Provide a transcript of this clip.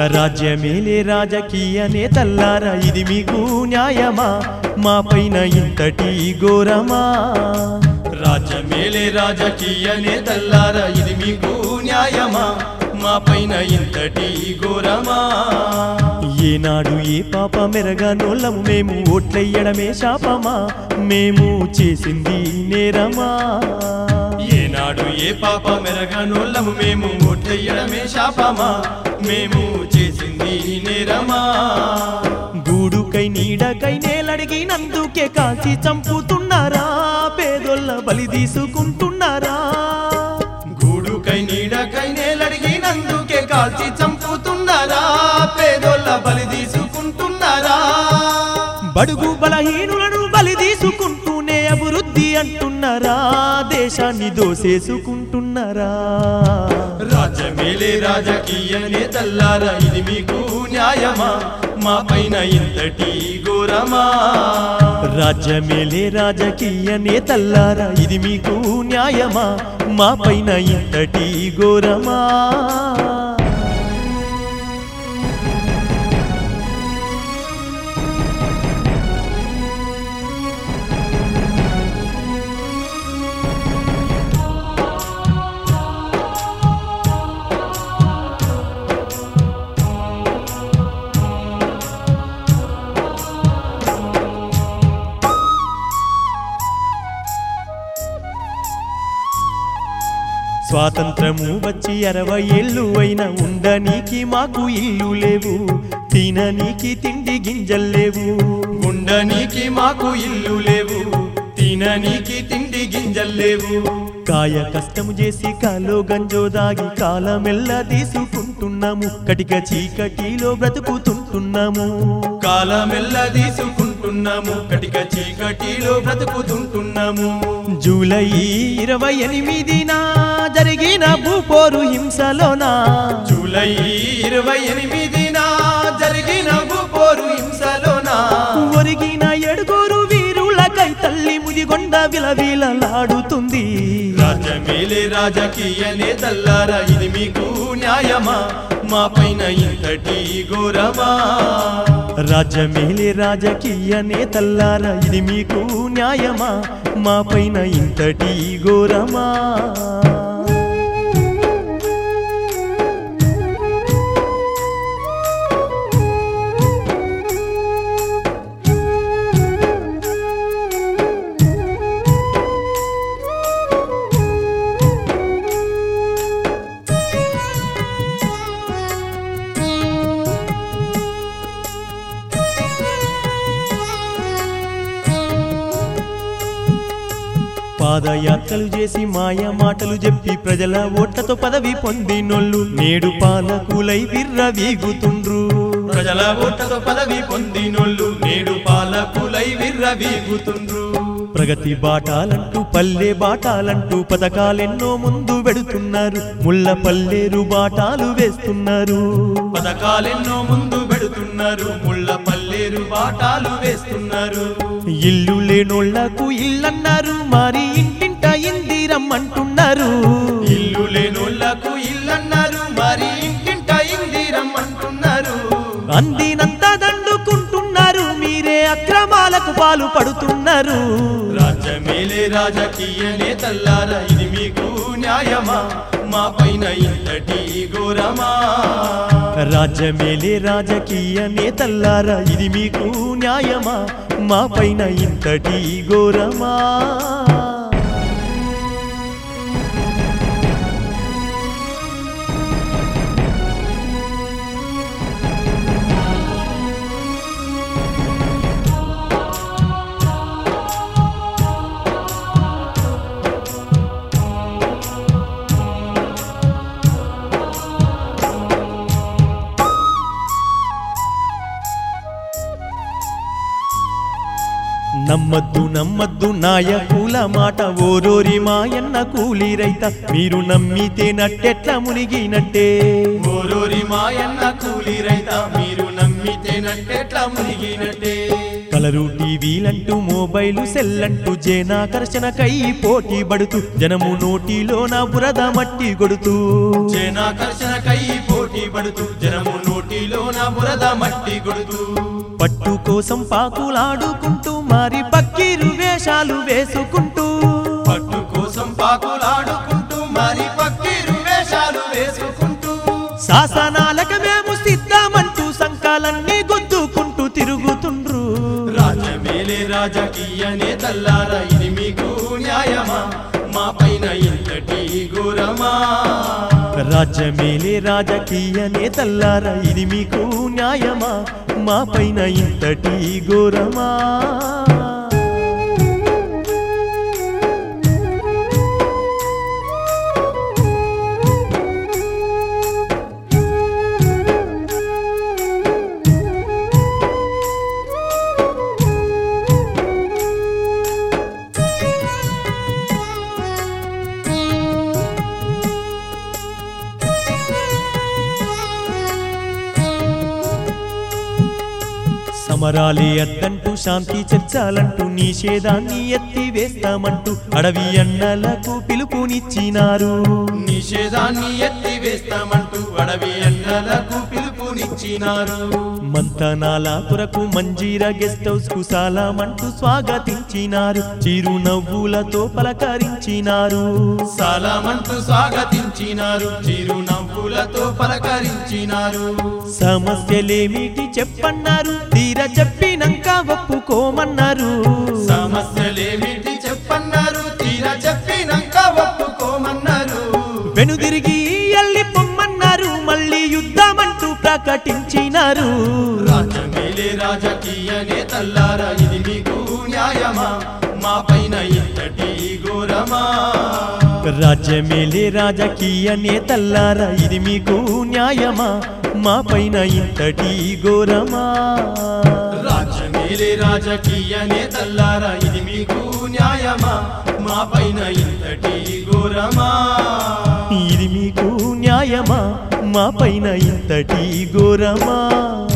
రాజ్యమేలే రాజకీయ నేతల్లారా ఇది మీకు న్యాయమా మా పైన ఇంతటి ఘోరమా రాజ్యమేలే రాజకీయ నేతల్లారా ఇది మీకు న్యాయమా మా పైన ఇంతటి ఘోరమా ఏనాడు ఏ పాప మెరగనోళ్ళము మేము ఓట్లెయ్యడమే శాపమా మేము చేసింది నేరమా ఏనాడు ఏ పాప మెరగనోళ్ళము మేము ఓట్లెయ్యడమే శాపమా మేము చేసింది నేరమా గూడుకై నీడకై నేలడిగినందుకే కాల్చి చంపుతున్నారా పేదోళ్ళ బలి తీసుకుంటున్నారా గూడుకై నీడకై నేలడిగినందుకే కాల్చి చంపుతున్నారా పేదోళ్ళ బలి తీసుకుంటున్నారా బడుగు బలహీనులను బలి తీసుకుంటూనే అభివృద్ధి అంటున్నారా దేశాన్ని దోసేసుకుంటున్నారా రాజ్యమేలే రాజకీయ నేతల్లారా ఇది మీకు న్యాయమా మా పైన ఇంతటి ఘోరమా రాజ్యమేలే రాజకీయ నేతల్లారా ఇది మీకు న్యాయమా మా పైన ఇంతటి ఘోరమా స్వాతంత్రము వచ్చి అరవై ఏళ్ళు అయినా ఉండనీకి మాకు ఇల్లు లేవు తిననీకి తిండి గింజలు లేవు ఉండనీకి మాకు ఇల్లు లేవు తిననీకి తిండి గింజలు లేవు కాయ కష్టము చేసి కాలో గంజో దాగి కాలమెల్ల తీసుకుంటున్నాము కటిక చీకటిలో బ్రతుకుతుంటున్నాము కాలమెల్ల తీసుకుంటున్నాము కటిక చీకటిలో బ్రతుకుతుంటున్నాము జూలై ఇరవై ఎనిమిదిన జరిగిన భూపోరు హింసలోనా జూలై ఇరవై ఎనిమిదిన జరిగిన పోరు హింసలోనా ఒరిగిన ఎడుగురు వీరులకై తల్లి ముదిగొండ విలవిలలాడుతుంది రాజ్యమేలే రాజకీయ నేతల్లారా ఇది మీకు న్యాయమా మా పైన ఇంతటి ఘోరమా రాజ్యమేలే రాజకీయ నేతల్లారా ఇది మీకు న్యాయమా మా పైన ఇంతటి ఘోరమా పాదయాత్రలు చేసి మాయ మాటలు చెప్పి ప్రజల ఓట్లతో పదవి పొందినోళ్ళు నేడు పాలకులై విర్ర వీగుతుండ్రు ప్రజల ఓట్లతో పదవి పొందినోళ్ళు నేడు పాలకులై విర్రవీగుతుండ్రు ప్రగతి బాటాలంటూ పల్లె బాటాలంటూ పథకాలెన్నో ముందు పెడుతున్నారు ముళ్ళ పల్లెరు బాటాలు వేస్తున్నారు పథకాలెన్నో ముందు పెడుతున్నారు ముళ్ళ పల్లేరు బాటాలు వేస్తున్నారు ఇల్లు లేనోళ్లకు ఇల్లన్నారు మరి ఇంటింట ఇందిరమ్మంటున్నారు ఇల్లు లేనోళ్లకు ఇల్లన్నారు మరి ఇంటింట ఇందిరమ్మంటున్నారు అందినంత దండుకుంటున్నారు మీరే అక్రమాలకు పాలు పడుతున్నారు రాజ్యమేలే రాజకీయ నేతల్లారా ఇది మీకు న్యాయమా మా పైన ఇంతటి ఘోరమా రాజ్యమేలే రాజకీయ నేతల్లారా ఇది మీకు న్యాయమా మా పైన ఇంతటి ఘోరమా నమ్మద్దు నమ్మద్దు నాయకుల మాట ఓరోరి మాయన్న కూలి రైత మీరు నమ్మితే నట్టెట్ల మునిగినట్టే ఓరోరి మాయన్న కూలి రైత మీరు నమ్మితే నట్టెట్లా మునిగినట్టే కలరు టీవీలంటూ మొబైలు సెల్లంటూ జనాకర్షణకై పోటీ పడుతూ జనము నోటిలో నా బురద మట్టి కొడుతూ జనాకర్షణకై పోటీ పడుతూ జనము నోటి ఒంటిలోన బురద మట్టి కొడుతూ పట్టు కోసం పాకులాడుకుంటూ మరి పక్కీరు వేషాలు వేసుకుంటూ పట్టు కోసం పాకులాడుకుంటూ మరి పక్కీరు వేషాలు వేసుకుంటూ శాసనాలకు మేము సిద్ధమంటూ సంకాలన్నీ గుద్దుకుంటూ తిరుగుతుండ్రు రాజ్యమేలే రాజకీయ నేతల్లారా ఇది మీకు న్యాయమా మా పైన ఇంతటి ఘోరమా రాజ్యమేలే రాజకీయ నేతల్లారా ఇది మీకు న్యాయమా మా పైన ఇంతటి ఘోరమా సమరాలే అద్దంటూ శాంతి చర్చాలంటూ నిషేధాన్ని ఎత్తి వేస్తామంటూ అడవి అన్నలకు పిలుపునిచ్చినారు నిషేధాన్ని ఎత్తి వేస్తామంటూ అడవి అన్నలకు పిలుపునిచ్చినారు మంతనాల పురకు మంజీర గెస్ట్ హౌస్ కు సాలామంటూ స్వాగతించినారు చిరునవ్వులతో పలకరించినారు సాలమంటూ స్వాగతించినారు చిరునవ్వులతో పలకరించినారు సమస్యలేమిటి చెప్పన్నారు తీర చెప్పినంక ఒప్పుకోమన్నారు సమస్యలేమిటి చెప్పన్నారు తీరా చెప్పినాక ఒప్పుకోమన్నారు వెనుదిరిగి ఎల్లి పొమ్మన్నారు మళ్ళీ యుద్ధమంటూ ప్రకటించినారు రాజ్యమేలే రాజకీయ నేతల్లారా ఇది మీకు న్యాయమా మా పైన ఇంతటి ఘోరమా రాజ్యమేలే రాజకీయ నేతల్లారా ఇది మీకు న్యాయమా మా పైన ఇంతటి ఘోరమా రాజ్యమేలే రాజకీయ నేతల్లారా ఇది మీకు న్యాయమా మా పైన ఇంతటి ఘోరమా ఇది మీకు న్యాయమా మా పైన ఇంతటి ఘోరమా